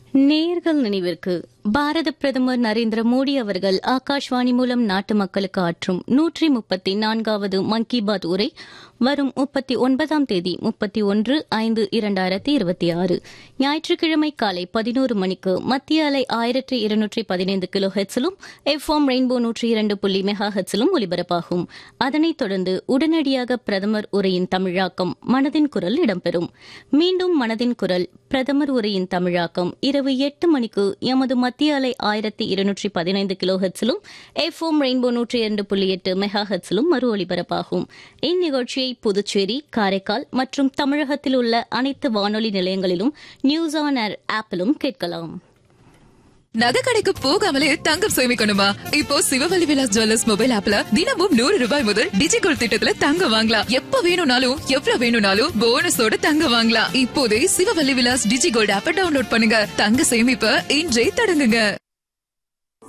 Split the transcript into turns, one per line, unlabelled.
நேர்கள் நினைவிற்கு பாரத பிரதமர் நரேந்திர மோடி அவர்கள் ஆகாஷ்வாணி மூலம் நாட்டு மக்களுக்கு ஆற்றும் நூற்றி முப்பத்தி நான்காவது மன் கி பாத் உரை வரும் முப்பத்தி ஒன்பதாம் தேதி முப்பத்தி ஒன்று ஐந்து இரண்டாயிரத்தி இருபத்தி ஆறு ஞாயிற்றுக்கிழமை காலை பதினோரு மணிக்கு மத்திய அலை ஆயிரத்தி இருநூற்றி பதினைந்து கிலோ ஹெட்ஸிலும் எஃப்எம் ரெயின்போ நூற்றி இரண்டு புள்ளி மெகா ஹெட்ஸிலும் ஒலிபரப்பாகும் அதனைத் தொடர்ந்து உடனடியாக பிரதமர் உரையின் தமிழாக்கம் மனதின் குரல் இடம்பெறும் மீண்டும் மனதின் குரல் பிரதமர் உரையின் தமிழாக்கம் இரவு எட்டு மணிக்கு எமது மத்திய அலை ஆயிரத்தி இருநூற்றி பதினைந்து கிலோ ஹெட்ஸிலும் எஃப்எம் ரெயின்போ நூற்றி இரண்டு புள்ளி எட்டு மெகா ஹெட்ஸிலும் மறு ஒலிபரப்பாகும் இந்நிகழ்ச்சியை புதுச்சேரி காரைக்கால் மற்றும் தமிழகத்தில் உள்ள அனைத்து வானொலி நிலையங்களிலும் நியூஸ் ஆன் ஏர் ஆப்பிலும் கேட்கலாம்
நகை கடைக்கு போகாமலே தங்கம் சேமிக்கணுமா இப்போ சிவவழி விலாஸ் ஜுவல்லர்ஸ் மொபைல் ஆப்ல தினமும் நூறு ரூபாய் முதல் டிஜிகோல் திட்டத்துல தங்கம் வாங்கலாம் எப்ப வேணும்னாலும் எவ்வளவு வேணும்னாலும் போனஸோட தங்கம் வாங்கலாம் இப்போதே சிவவழி விலாஸ் டிஜிகோல்ட் ஆப்பை டவுன்லோட் பண்ணுங்க தங்க சேமிப்ப இன்றே தொடங்குங்க